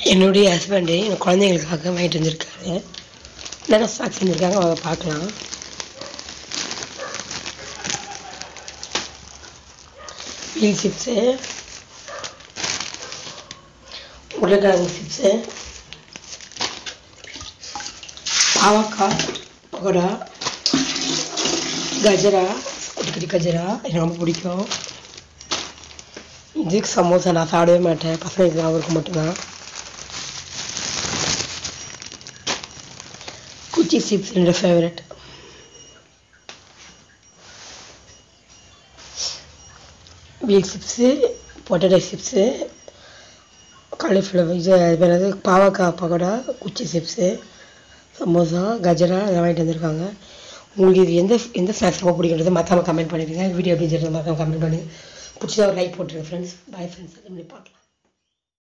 என்னுடைய ஹஸ்பண்டு என் குழந்தைங்களுக்காக வாங்கிட்டு வந்திருக்காரு என்னென்ன ஸ்நாக்ஸ் வந்திருக்காங்க அவங்க பார்க்கலாம் வீல் சிப்ஸு உருளைக்கிழங்கு சிப்ஸு பாவக்காய் பகோடா கஜரா குட்டி குட்டி கஜரா எனக்கு ரொம்ப பிடிக்கும் இது சமோசா நான் சாப்பிடவே மாட்டேன் பசங்களுக்கு அவருக்கு மட்டும்தான் குச்சி சிப்ஸ் என்னோட favourite wheel chips potato chips cauliflower இது அது பேர் என்னது பாவக்காய் பக்கோடா குச்சி சிப்ஸு சமோசா கஜரா இதெல்லாம் வாங்கிட்டு வந்திருக்காங்க உங்களுக்கு இது எந்த எந்த ஸ்நாக்ஸ் ரொம்ப பிடிக்கிறது மறக்காம கமெண்ட் பண்ணிடுங்க வீடியோ எப்படி மறக்காம கமெண்ட் பண்ணுங்க பிடிச்சதா ஒரு லைக் போட்டுருங்க ஃப்ரெண்ட்ஸ் பாய் ஃப்ரெண்ட்ஸ் பார்க்கலாம்